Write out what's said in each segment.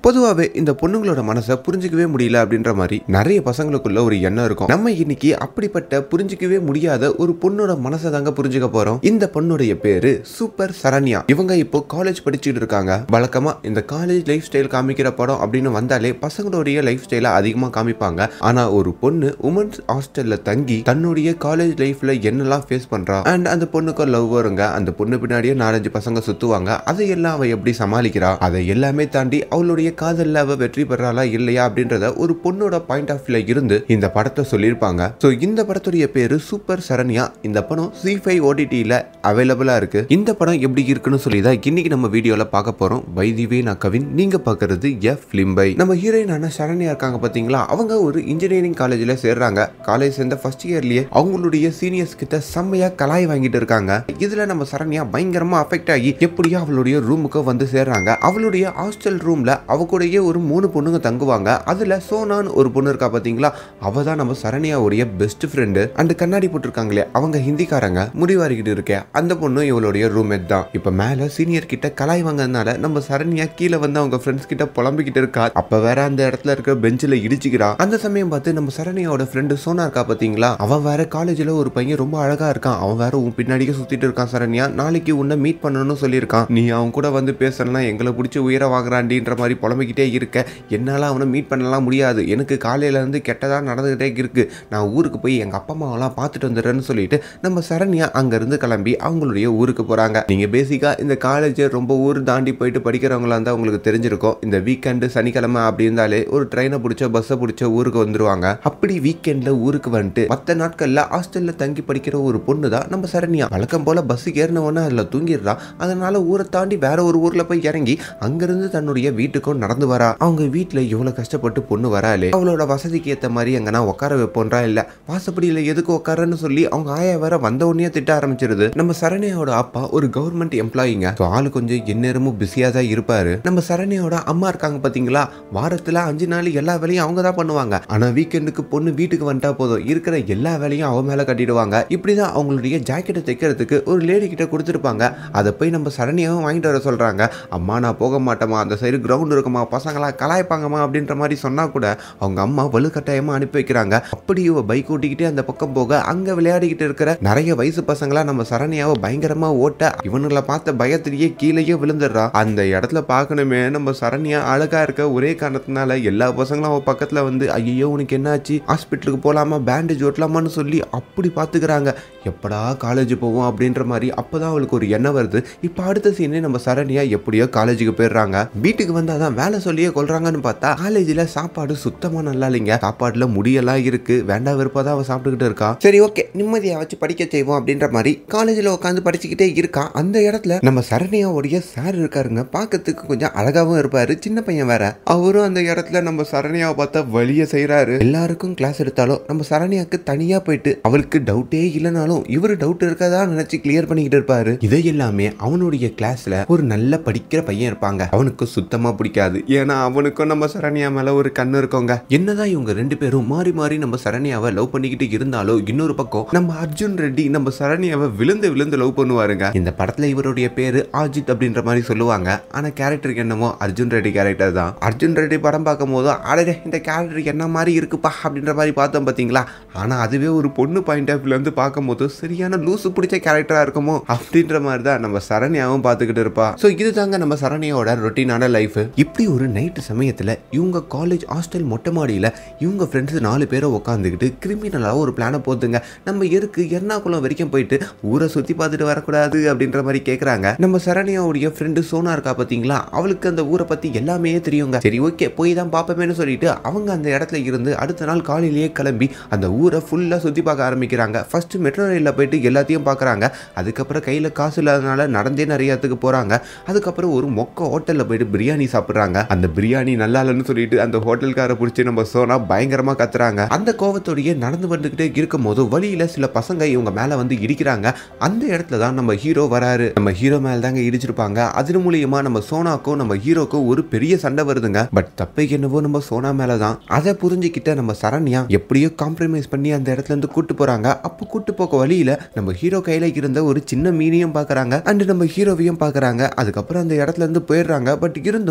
பொதுவாகவே இந்த பொண்ணுங்களோட மனசை புரிஞ்சிக்கவே முடியல அப்படின்ற மாதிரி நிறைய பசங்களுக்குள்ள ஒரு எண்ணம் இருக்கும் நம்ம இன்னைக்கு அப்படிப்பட்ட புரிஞ்சிக்கவே முடியாத ஒரு பொண்ணோட மனசை தாங்க புரிஞ்சுக்க போறோம் இந்த பொண்ணுடைய பேரு சூப்பர் சரண்யா இவங்க இப்போ காலேஜ் படிச்சுட்டு இருக்காங்க வழக்கமா இந்த காலேஜ் லைஃப் ஸ்டைல் காமிக்கிற படம் அப்படின்னு வந்தாலே பசங்களுடைய லைஃப் ஸ்டைலை அதிகமா காமிப்பாங்க ஆனா ஒரு பொண்ணு உமன்ஸ் ஹாஸ்டல்ல தங்கி தன்னுடைய காலேஜ் லைஃப்ல என்னெல்லாம் ஃபேஸ் பண்றா அண்ட் அந்த பொண்ணுக்கு லவ் வருங்க அந்த பொண்ணு பின்னாடியே நாலஞ்சு பசங்க சுத்துவாங்க அதையெல்லாம் அவ எப்படி சமாளிக்கிறா அதை எல்லாமே தாண்டி அவளுடைய காதல்ல அவ வெற்றி பெறாளா இல்லையா அப்படின்றத ஒரு பொண்ணோட பாயிண்ட் ஆஃப் வியூல இருந்து இந்த படத்தை சொல்லியிருப்பாங்க ஸோ இந்த படத்துடைய பேரு சூப்பர் சரண்யா இந்த படம் சி ஃபைவ் ஓடிடியில் அவைலபிளா இருக்கு இந்த படம் எப்படி இருக்குன்னு சொல்லி தான் இன்னைக்கு நம்ம வீடியோல பார்க்க போறோம் வைதிவே நான் கவின் நீங்க பார்க்கறது எஃப் லிம்பை நம்ம ஹீரோயினான சரண்யா இருக்காங்க பாத்தீங்களா அவங்க ஒரு இன்ஜினியரிங் காலேஜ்ல சேர்றாங்க காலேஜ் சேர்ந்த ஃபர்ஸ்ட் இயர்லயே அவங்களுடைய சீனியர்ஸ் கிட்ட செம்மையா கலாய் வாங்கிட்டு இருக்காங்க இதுல நம்ம சரண்யா பயங்கரமா அஃபெக்ட் ஆகி எப்படியோ அவளுடைய ரூமுக்கு வந்து சேர்றாங்க அவளுடைய ஹாஸ்டல் ரூம்ல அவ கூடயே ஒரு மூணு பொண்ணுங்க தங்குவாங்க அதுல சோனான்னு ஒரு பொண்ணு இருக்கா பாத்தீங்களா அவ தான் நம்ம சரண்யாவுடைய பெஸ்ட் ஃப்ரெண்டு அண்ட் கண்ணாடி போட்டிருக்காங்களே அவங்க ஹிந்திக்காரங்க முடிவாரிக்கிட்டு இருக்கே அந்த பொண்ணு இவளுடைய ரூம்மேட் தான் இப்ப மேல சீனியர் கிட்ட கலாய் வாங்கினதுனால நம்ம சரண்யா கீழே வந்து அவங்க ஃப்ரெண்ட்ஸ் கிட்ட புலம்பிக்கிட்டு இருக்கா அப்ப வேற அந்த இடத்துல இருக்க பெஞ்சில் இடிச்சுக்கிறா அந்த சமயம் பார்த்து நம்ம சரண்யாவோட ஃப்ரெண்டு சோனா இருக்கா பாத்தீங்களா அவன் வேற காலேஜ்ல ஒரு பையன் ரொம்ப அழகா இருக்கான் அவன் வேற உன் பின்னாடியே சுத்திட்டு இருக்கான் சரண்யா நாளைக்கு உன்னை மீட் பண்ணணும்னு சொல்லியிருக்கான் நீ அவன் கூட வந்து பேசலாம் எங்களை பிடிச்சி உயிரை வாங்குறாண்டின்ற மாதிரி புலம்பிக்கிட்டே இருக்க என்னால் அவனை மீட் பண்ணலாம் முடியாது எனக்கு காலையில இருந்து கெட்டதாக நடந்துகிட்டே இருக்கு நான் ஊருக்கு போய் எங்கள் அப்பா அம்மாவெல்லாம் பார்த்துட்டு வந்துடுறேன்னு சொல்லிட்டு நம்ம சரண்யா அங்கேருந்து கிளம்பி அவங்களுடைய ஊருக்கு போகிறாங்க நீங்கள் பேசிக்காக இந்த காலேஜ் ரொம்ப ஊர் தாண்டி போயிட்டு படிக்கிறவங்களா இருந்தால் உங்களுக்கு தெரிஞ்சிருக்கும் இந்த வீக்கெண்டு சனிக்கிழமை அப்படி இருந்தாலே ஒரு ட்ரெயினை பிடிச்ச பஸ்ஸை பிடிச்ச ஊருக்கு வந்துருவாங்க அப்படி வீக்கெண்டில் ஊருக்கு வந்துட்டு மற்ற நாட்களில் ஹாஸ்டலில் தங்கி படிக்கிற ஒரு பொண்ணு தான் நம்ம சரண்யா வழக்கம் போல் பஸ்ஸுக்கு ஏறினவொன்னே அதில் தூங்கிடுறா அதனால ஊரை தாண்டி வேற ஒரு ஊரில் போய் இறங்கி அங்கிருந்து தன்னுடைய வீட்டுக்கும் நடந்து வரா அவங்க வீட்டில் இவ்வளோ கஷ்டப்பட்டு பொண்ணு வராளே அவளோட வசதிக்கு ஏற்ற மாதிரி எங்கன்னா உட்கார வைப்போன்றா இல்லை வாசப்படியில் எதுக்கு உட்காரன்னு சொல்லி அவங்க ஆயா வேற வந்த உடனே திட்ட ஆரம்பிச்சிருது நம்ம சரண்யாவோட அப்பா ஒரு கவர்மெண்ட் எம்ப்ளாயிங்க ஸோ ஆளு கொஞ்சம் எந்நேரமும் பிஸியாக தான் இருப்பாரு நம்ம சரண்யாவோட அம்மா இருக்காங்க பார்த்தீங்களா வாரத்தில் அஞ்சு நாள் எல்லா வேலையும் அவங்க தான் பண்ணுவாங்க ஆனால் வீக்கெண்டுக்கு பொண்ணு வீட்டுக்கு வந்துட்டா போதும் இருக்கிற எல்லா வேலையும் அவ மேலே கட்டிடுவாங்க இப்படி தான் அவங்களுடைய ஜாக்கெட்டை தைக்கிறதுக்கு ஒரு லேடி கிட்ட கொடுத்துருப்பாங்க அதை போய் நம்ம சரண்யாவும் வாங்கிட்டு வர சொல்கிறாங்க அம்மா நான் போக மாட்டேமா அந்த சைடு கிரவுண்ட் இருக்குமா பசங்களா கலாய்ப்பாங்கம்மா அப்படின்ற மாதிரி சொன்னால் கூட அவங்க அம்மா வலுக்கட்டாயமாக அனுப்பி வைக்கிறாங்க அப்படி இவ பைக் ஓட்டிக்கிட்டே அந்த பக்கம் போக அங்கே விளையாடிக்கிட்டு இருக்கிற நிறைய வயசு பசங்களா நம்ம சரண்யாவை பயங்கரமாக ஓட்ட இவனுங்களை பார்த்த பயத்திலேயே கீழேயே விழுந்துடுறா அந்த இடத்துல பார்க்கணுமே நம்ம சரண்யா அழகா இருக்க ஒரே காரணத்தினால எல்லா பசங்களும் அவ பக்கத்தில் வந்து ஐயோ உனக்கு என்னாச்சு ஹாஸ்பிட்டலுக்கு போகலாமா பேண்டேஜ் ஓட்டலாமான்னு சொல்லி அப்படி பார்த்துக்கிறாங்க எப்படா காலேஜ் போவோம் அப்படின்ற மாதிரி அப்பதான் அவளுக்கு ஒரு எண்ணம் வருது இப்போ அடுத்த சீனே நம்ம சரண்யா எப்படியோ காலேஜுக்கு போயிடுறாங்க வீட்டுக்கு வந்தாதான் வேலை சொல்லியே கொள்றாங்கன்னு பார்த்தா காலேஜில் சாப்பாடு சுத்தமாக நல்லா இல்லைங்க சாப்பாடுல முடியெல்லாம் இருக்கு வேண்டா விருப்பம் தான் அவன் சாப்பிட்டுக்கிட்டு இருக்கா சரி ஓகே நிம்மதியாக வச்சு படிக்க செய்வோம் அப்படின்ற மாதிரி காலேஜில் உட்காந்து படிச்சுக்கிட்டே இருக்கா அந்த இடத்துல நம்ம சரண்யாவுடைய சார் இருக்காருங்க பார்க்கறதுக்கு கொஞ்சம் அழகாவும் இருப்பாரு சின்ன பையன் வேற அவரும் அந்த இடத்துல நம்ம சரண்யாவை பார்த்தா வழிய செய்றாரு எல்லாருக்கும் கிளாஸ் எடுத்தாலும் நம்ம சரண்யாக்கு தனியா போயிட்டு அவளுக்கு டவுட்டே இல்லைனாலும் இவரு டவுட் இருக்கதா நினைச்சு கிளியர் பண்ணிக்கிட்டு இருப்பாரு இதை எல்லாமே அவனுடைய கிளாஸ்ல ஒரு நல்ல படிக்கிற பையன் இருப்பாங்க அவனுக்கு சுத்தமா பிடிக்காது ஏன்னா அவனுக்கும் நம்ம சரண்யா மேல ஒரு கண்ணு இருக்கோங்க என்னதான் இவங்க ரெண்டு பேரும் மாறி மாறி நம்ம சரண்யாவை லவ் பண்ணிக்கிட்டு இருந்தாலும் இன்னொரு பக்கம் நம்ம அர்ஜுன் ரெட்டி நம்ம சரண்யாவை விழுந்து விழுந்து லவ் பண்ணுவாருங்க இந்த படத்துல இவருடைய பேரு ஆஜித் அப்படின்ற மாதிரி சொல்லுவாங்க ஆனா கேரக்டருக்கு என்னமோ அர்ஜுன் ரெட்டி கேரக்டர் தான் அர்ஜுன் ரெட்டி படம் பார்க்கும் போது அடடே இந்த கேரக்டர் என்ன மாதிரி இருக்குப்பா அப்படின்ற மாதிரி பார்த்தோம் பாத்தீங்களா ஆனா அதுவே ஒரு பொண்ணு பாயிண்ட் ஆஃப் இருந்து பார்க்கும்போது சரியான லூசு பிடிச்ச கேரக்டரா இருக்குமோ அப்படின்ற மாதிரி தான் நம்ம சரண்யாவும் பார்த்துக்கிட்டு இருப்பா ஸோ இதுதாங்க நம்ம சரண்யாவோட ரொட்டீனான லைஃப் இப்படி ஒரு நைட்டு சமயத்துல இவங்க காலேஜ் ஹாஸ்டல் மொட்டை மாடியில இவங்க ஃப்ரெண்ட்ஸ் நாலு பேரை உட்காந்துக்கிட்டு கிரிமினலாக ஒரு பிளானை போத்துங்க நம்ம எருக்கு எர்ணாகுளம் வரைக்கும் போயிட்டு ஊரை சுத்தி பார்த்துட்டு வரக்கூடாது அப்படின்ற மாதிரி கேட்குறாங்க நம்ம சரண்யாவுடைய ஃப்ரெண்டு சோனா இருக்கா பார்த்தீங்களா அவளுக்கு அந்த ஊரை பத்தி எல்லாமே தெரியுங்க சரி ஓகே போய் தான் பார்ப்போமேனு சொல்லிட்டு அவங்க அந்த இடத்துல இருந்து அடுத்த நாள் காலையிலேயே கிளம்பி அந்த ஊரை ஃபுல்லாக சுற்றி பார்க்க ஆரம்பிக்கிறாங்க ஃபர்ஸ்ட் மெட்ரோ ரயிலில் போயிட்டு எல்லாத்தையும் பார்க்குறாங்க அதுக்கப்புறம் கையில் காசு இல்லாதனால நடந்தே நிறைய இடத்துக்கு போகிறாங்க அதுக்கப்புறம் ஒரு மொக்க ஹோட்டலில் போயிட்டு பிரியாணி சாப்பிட்றாங்க அந்த பிரியாணி நல்லா இல்லைன்னு சொல்லிட்டு அந்த ஹோட்டல்காரை பிடிச்சி நம்ம சோனா பயங்கரமாக கத்துறாங்க அந்த கோவத்தோடயே நடந்து வந்துக்கிட்டே இருக்கும் போது வழியில் சில பசங்க இவங்க மேலே வந்து இடிக்கிறாங்க அந்த இடத்துல தான் நம்ம ஹீரோ வராரு நம்ம ஹீரோ மேல தாங்க இடிச்சிருப்பாங்க அது மூலியமா நம்ம சோனாக்கும் நம்ம ஹீரோக்கும் ஒரு பெரிய சண்டை வருதுங்க பட் தப்பை என்னவோ நம்ம சோனா மேல தான் அதை புரிஞ்சுக்கிட்ட நம்ம சரண்யா எப்படியோ காம்ப்ரமைஸ் பண்ணி அந்த இடத்துல இருந்து கூட்டு போறாங்க அப்போ கூட்டு போக வழியில நம்ம ஹீரோ கையில இருந்த ஒரு சின்ன மீனையும் பாக்குறாங்க அண்ட் நம்ம ஹீரோவையும் பாக்குறாங்க அதுக்கப்புறம் அந்த இடத்துல இருந்து போயிடுறாங்க பட் இருந்தும் நம்ம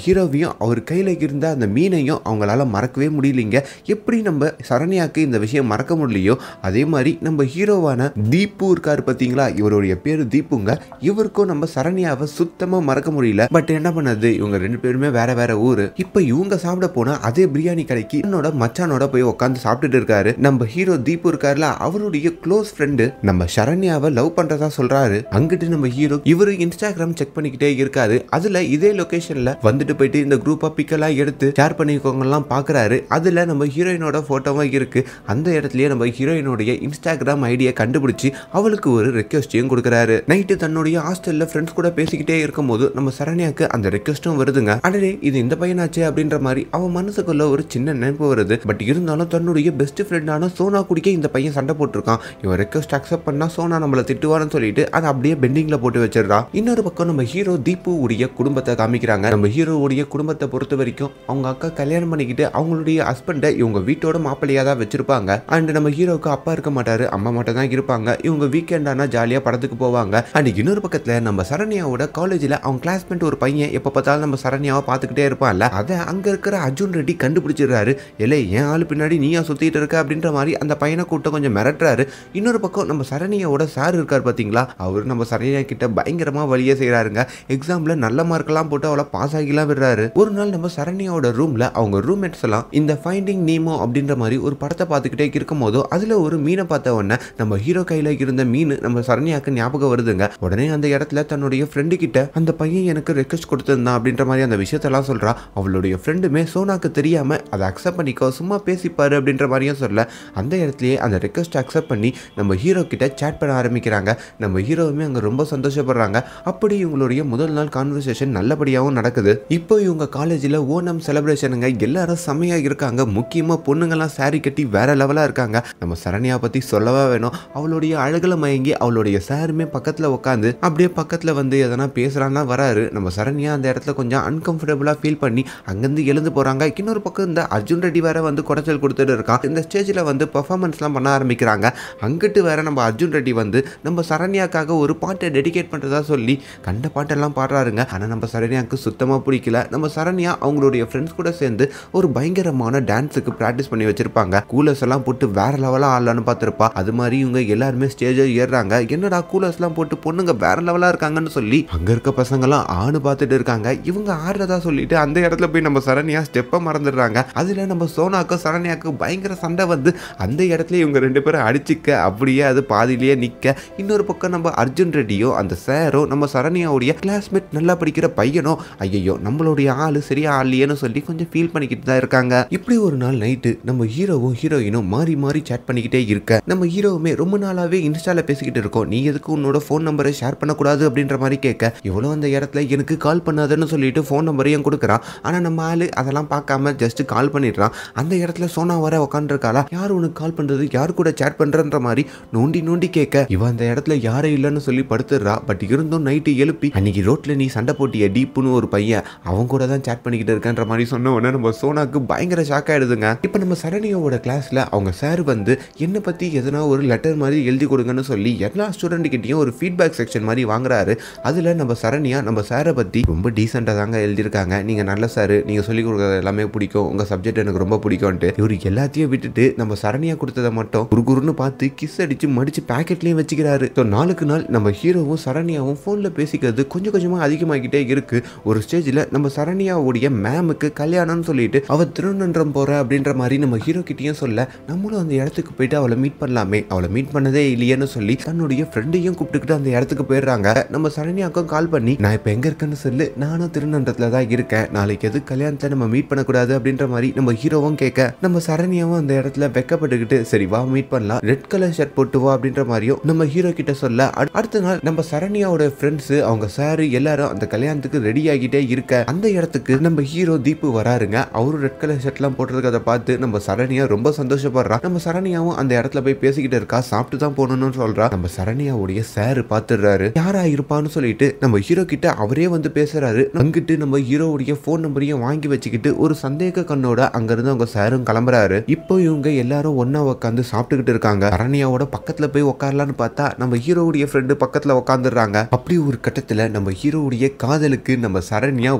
ஹீரோவையும் அவர் கையில் இருந்த அந்த மீனையும் அவங்களால மறக்கவே முடியலைங்க எப்படி நம்ம சரண்யாக்கு இந்த விஷயம் மறக்க முடியலையோ அதே மாதிரி நம்ம ஹீரோவான தீப்பு இருக்காரு பார்த்தீங்களா இவருடைய பேரு தீப்புங்க இவருக்கும் நம்ம சரண்யாவை சுத்தமாக மறக்க முடியல பட் என்ன பண்ணது இவங்க ரெண்டு பேருமே வேற வேற ஊரு இப்போ இவங்க சாப்பிட போனா அதே பிரியாணி கடைக்கு என்னோட மச்சானோட போய் உட்காந்து சாப்பிட்டுட்டு இருக்காரு நம்ம ஹீரோ தீப்பு இருக்காருல அவருடைய க்ளோஸ் ஃப்ரெண்டு நம்ம சரண்யாவை லவ் பண்றதா சொல்றாரு அங்கிட்டு நம்ம ஹீரோ இவரு இன்ஸ்டாகிராம் செக் பண்ணிக்கிட்டே இருக்காரு அதுல இதே லொகேஷன்ல வந்துட்டு போயிட்டு இந்த குரூப்பா பிக்கெல்லாம் எடுத்து ஷேர் பண்ணிக்கோங்கலாம் பாக்குறாரு அதுல நம்ம ஹீரோயினோட போட்டோவும் இருக்கு அந்த இடத்துலயே நம்ம ஹீரோயினுடைய இன்ஸ்டாகிராம் ஐடியை கண்டுபிடிச்சு அவளுக்கு ஒரு ரெக்வஸ்டையும் கொடுக்குறாரு நைட்டு தன்னுடைய ஹாஸ்டல்ல ஃப்ரெண்ட்ஸ் கூட பேசிக்கிட்டே இருக்கும்போது நம்ம சரண்யாக்கு அந்த ரெக்வஸ்டும் வருதுங்க அடடே இது இந்த பையனாச்சே அப்படின்ற மாதிரி அவன் மனசுக்குள்ள ஒரு சின்ன நினைப்பு வருது பட் இருந்தாலும் தன்னுடைய பெஸ்ட் ஃப்ரெண்டான சோனா குடிக்க இந்த பையன் சண்டை போட்டிருக்கான் இவன் ரெக்வஸ்ட் அக்செப்ட் பண்ணா சோனா நம்மள திட்டுவான்னு சொல்லிட்டு அதை அப்படியே பெண்டிங்ல போட்டு வச்சிடறான் இன்னொரு பக்கம் நம்ம ஹீரோ தீபு உடைய குடும்பத்தை காமிக்கிறாங்க நம்ம ஹீரோவுடைய குடும்பத்தை பொறுத்த வரைக்கும் அவங்க அக்கா கல்யாணம் பண்ணிக்கிட்டு அவங்களுடைய ஹஸ்பண்டை இவங்க வீட்டோட மாப்பிள்ளையா தான் வச்சிருப்பாங்க அண்ட் நம்ம ஹீரோவுக்கு அப்பா இருக்க மாட்டாரு அம்மா மட்டும் தான் இருப்பாங்க இவங்க வீக்கெண்ட் ஆனா ஜாலியா படத்துக்கு போவாங்க அண்ட் இன்னொரு பக்கத்துல நம்ம சரண்யாவோட காலேஜ்ல அவங்க கிளாஸ்மேட் ஒரு பையன் எப்ப பார்த்தாலும் நம்ம சரண்யாவை பார்த்துக்கிட்டே இருப்பான்ல அதை அங்க இருக்கிற அர்ஜுன் ரெட்டி கண்டுபிடிச்சிடுறாரு இல்லை என் ஆளு பின்னாடி நீயா சுத்திட்டு இருக்க அப்படின்ற மாதிரி அந்த பையனை கூட்டம் கொஞ்சம் மிரட்டுறாரு இன்னொரு பக்கம் நம்ம சரண்யாவோட சார் இருக்கார் பாத்தீங்களா அவர் நம்ம சரண்யா கிட்ட பயங்கரமா வழியே செய்யறாருங்க எக்ஸாம்ல நல்ல மார்க்கெல்லாம் போட்டு அவளை பாஸ் ஆகிலாம் விடுறாரு ஒரு நாள் நம்ம சரண்யாவோட ரூம்ல அவங்க ரூம்மேட்ஸ் எல்லாம் இந்த ஃபைண்டிங் நீமோ அப்படின்ற மாதிரி ஒரு படத்தை பார்த்துக்கிட்டே இருக்கும் போதோ அதுல ஒரு மீனை பார்த்த உடனே நம்ம ஹீரோ கையில இருந்த மீன் நம்ம சரண்யாக்கு ஞாபகம் வருதுங்க உடனே அந்த இடத்துல தன்னுடைய ஃப்ரெண்டு கிட்ட அந்த பையன் எனக்கு ரெக்வஸ்ட் கொடுத்திருந்தான் அப்படின்ற மாதிரி அந்த விஷயத்தெல்லாம் சொல்றா அவளுடைய ஃப்ரெண்டுமே சோனாக்கு தெரியாம அதை அக்செப்ட் பண்ணிக்கோ சும்மா பேசிப்பாரு அப்படின்ற மாதிரியும் சொல்ல அந்த இடத்துலயே அந்த ரெக்வஸ்ட் அக்செப்ட் பண்ணி நம்ம ஹீரோ கிட்ட சேட் பண்ண ஆரம்பிக்கிறாங்க நம்ம ஹீரோவுமே அங்க ரொம்ப சந்தோஷப்படுறாங்க அப்படி இவங்களுடைய முதல் நாள் கான்வர்சேஷன் நல்லபடியாகவும் நடக்குது இப்போ இவங்க காலேஜில் ஓணம் செலிப்ரேஷனுங்க எல்லாரும் செம்மையாக இருக்காங்க முக்கியமாக பொண்ணுங்கெல்லாம் saree கட்டி வேற லெவலாக இருக்காங்க நம்ம சரண்யா பற்றி சொல்லவா வேணும் அவளுடைய அழகுல மயங்கி அவளுடைய சாருமே பக்கத்தில் உட்காந்து அப்படியே பக்கத்தில் வந்து எதனா பேசுகிறான்னா வராரு நம்ம சரண்யா அந்த இடத்துல கொஞ்சம் அன்கம்ஃபர்டபுளாக ஃபீல் பண்ணி அங்கேருந்து எழுந்து போகிறாங்க இன்னொரு பக்கம் இந்த அர்ஜுன் ரெட்டி வேற வந்து குடைச்சல் கொடுத்துட்டு இருக்கான் இந்த ஸ்டேஜில் வந்து பெர்ஃபார்மன்ஸ்லாம் பண்ண ஆரம்பிக்கிறாங்க அங்கிட்டு வேற நம்ம அர்ஜுன் ரெட்டி வந்து நம்ம சரண்யாக்காக ஒரு பாட்டை டெடிகேட் பண்ணுறதா சொல்லி கண்ட பாட்டெல்லாம் பாடுறாருங்க ஆனால் நம்ம சரண்யாவுக்கு சுத்தமாக பிடிக்கல நம்ம சரண்யா அவங்களுடைய ஃப்ரெண்ட்ஸ் கூட சேர்ந்து ஒரு பயங்கரமான டான்ஸுக்கு ப்ராக்டிஸ் பண்ணி வச்சிருப்பாங்க கூலர்ஸ் எல்லாம் போட்டு வேற லெவலாக ஆடலான்னு பார்த்துருப்பா அது மாதிரி இவங்க எல்லாருமே ஸ்டேஜில் ஏறுறாங்க என்னடா கூலர்ஸ்லாம் போட்டு பொண்ணுங்க வேற லெவலாக இருக்காங்கன்னு சொல்லி அங்கே இருக்க பசங்களாம் ஆணு பார்த்துட்டு இருக்காங்க இவங்க ஆடுறதா சொல்லிட்டு அந்த இடத்துல போய் நம்ம சரண்யா ஸ்டெப்பை மறந்துடுறாங்க அதில் நம்ம சோனாக்கும் சரண்யாக்கும் பயங்கர சண்டை வந்து அந்த இடத்துல இவங்க ரெண்டு பேரும் அடிச்சுக்க அப்படியே அது பாதியிலேயே நிற்க இன்னொரு பக்கம் நம்ம அர்ஜுன் ரெட்டியும் அந்த சாரும் நம்ம சரண்யாவுடைய கிளாஸ்மேட் நல்லா படிக்கிற பையனும் ஐயோ நம்மளுடைய ஆளு சரியா ஆடலையேன்னு சொல்லி கொஞ்சம் ஃபீல் பண்ணிக்கிட்டு தான் இருக்காங்க இப்படி ஒரு நாள் நைட்டு நம்ம ஹீரோவும் ஹீரோயினும் மாறி மாறி சேட் பண்ணிக்கிட்டே இருக்க நம்ம ஹீரோவுமே ரொம்ப நாளாவே இன்ஸ்டால பேசிக்கிட்டு இருக்கோம் நீ எதுக்கு உன்னோட ஃபோன் நம்பரை ஷேர் பண்ணக்கூடாது அப்படின்ற மாதிரி கேட்க இவ்வளோ அந்த இடத்துல எனக்கு கால் பண்ணாதன்னு சொல்லிட்டு ஃபோன் நம்பரையும் கொடுக்குறான் ஆனால் நம்ம ஆளு அதெல்லாம் பார்க்காம ஜஸ்ட் கால் பண்ணிடுறான் அந்த இடத்துல சோனா வர உட்காந்துருக்காளா யார் உனக்கு கால் பண்றது யார் கூட சேட் பண்றன்ற மாதிரி நோண்டி நோண்டி கேட்க இவ அந்த இடத்துல யாரும் இல்லைன்னு சொல்லி படுத்துடுறா பட் இருந்தும் நைட்டு எழுப்பி அன்னைக்கு ரோட்ல நீ சண்டை போட்டிய டீப்புன்னு ஒரு பையன் அவன் கூட தான் சேட் பண்ணிக்கிட்டு இருக்கன்ற மாதிரி சொன்ன உடனே நம்ம சோனாக்கு பயங்கர ஷாக் ஆயிடுதுங்க இப்போ நம்ம சரணியோட கிளாஸ்ல அவங்க சார் வந்து என்னை பத்தி எதனா ஒரு லெட்டர் மாதிரி எழுதி கொடுங்கன்னு சொல்லி எல்லா ஸ்டூடெண்ட் கிட்டயும் ஒரு ஃபீட்பேக் செக்ஷன் மாதிரி வாங்குறாரு அதுல நம்ம சரணியா நம்ம சாரை பத்தி ரொம்ப டீசெண்டாக தாங்க எழுதியிருக்காங்க நீங்க நல்ல சார் நீங்க சொல்லி கொடுக்குறது எல்லாமே பிடிக்கும் உங்க சப்ஜெக்ட் எனக்கு ரொம்ப பிடிக்கும்ட்டு இவரு எல்லாத்தையும் விட்டுட்டு நம்ம சரணியா கொடுத்ததை மட்டும் குரு குருன்னு பார்த்து கிஸ் அடிச்சு மடிச்சு பேக்கெட்லயும் வச்சுக்கிறாரு ஸோ நாளுக்கு நாள் நம்ம ஹீரோவும் சரண்யாவும் ஃபோனில் பேசிக்கிறது கொஞ்சம் கொஞ்சமாக அதிகமாகிட்டே இருக்கு ஒரு ஸ்டேஜில் நம்ம சரண்யாவுடைய மேமுக்கு கல்யாணம்னு சொல்லிட்டு அவ திருநன்றம் போற அப்படின்ற மாதிரி நம்ம ஹீரோ கிட்டயும் சொல்ல நம்மளும் அந்த இடத்துக்கு போயிட்டு அவளை மீட் பண்ணலாமே அவளை மீட் பண்ணதே இல்லையேன்னு சொல்லி தன்னுடைய ஃப்ரெண்டையும் கூப்பிட்டுக்கிட்டு அந்த இடத்துக்கு போயிடுறாங்க நம்ம சரண்யாவுக்கும் கால் பண்ணி நான் இப்போ எங்க இருக்கேன்னு சொல்லு நானும் திருநன்றத்தில் தான் இருக்கேன் நாளைக்கு எது கல்யாணத்தை நம்ம மீட் பண்ணக்கூடாது அப்படின்ற மாதிரி நம்ம ஹீரோவும் கேட்க நம்ம சரண்யாவும் அந்த இடத்துல வெக்கப்பட்டுக்கிட்டு சரி வா மீட் பண்ணலாம் ரெட் கலர் ஷர்ட் போட்டு வா அப்படின்ற மாதிரியும் நம்ம ஹீரோ கிட்ட சொல்ல அடு- அடுத்த நாள் நம்ம சரண்யாவோட ஃப்ரெண்ட்ஸ் அவங்க சாரு எல்லாரும் அந்த கல்யாணத்துக்கு ரெடி ஆகிட்டே இருக்க அந்த இடத்துக்கு நம்ம ஹீரோ தீப்பு வராருங்க அவரும் ரெட் கலர் ஷர்ட்லாம் போட்டிருக்கதை பார்த்து நம்ம சரண்யா ரொம்ப சந்தோஷப்படுறா நம்ம சரண்யாவும் அந்த இடத்துல போய் பேசிக்கிட்டு இருக்கா சாப்பிட்டு தான் போகணும்னு சொல்றா நம்ம சரண்யாவுடைய சாரு பார்த்துடுறாரு யாரா இருப்பான்னு சொல்லிட்டு நம்ம ஹீரோ கிட்ட அவரே வந்து பேசுறாரு அங்கிட்டு நம்ம ஹீரோவுடைய ஃபோன் நம்பரையும் வாங்கி வச்சுக்கிட்டு ஒரு சந்தேக கண்ணோட அங்கிருந்து அவங்க சாரும் கிளம்புறாரு இப்போ இவங்க எல்லாரும் ஒண்ணா உட்காந்து சாப்பிட்டுக்கிட்டு இருக்காங்க சரண்யாவோட பக்கத்துல போய் உட்காரலான்னு பார்த்தா நம்ம ஹீரோவுடைய ஃப்ரெண்டு பக்கத்துல உட்காந்துடுறாங்க அப்படி ஒரு கட்டத்துல நம்ம ஹீரோவுடைய காதலுக்கு நம்ம சரண்யா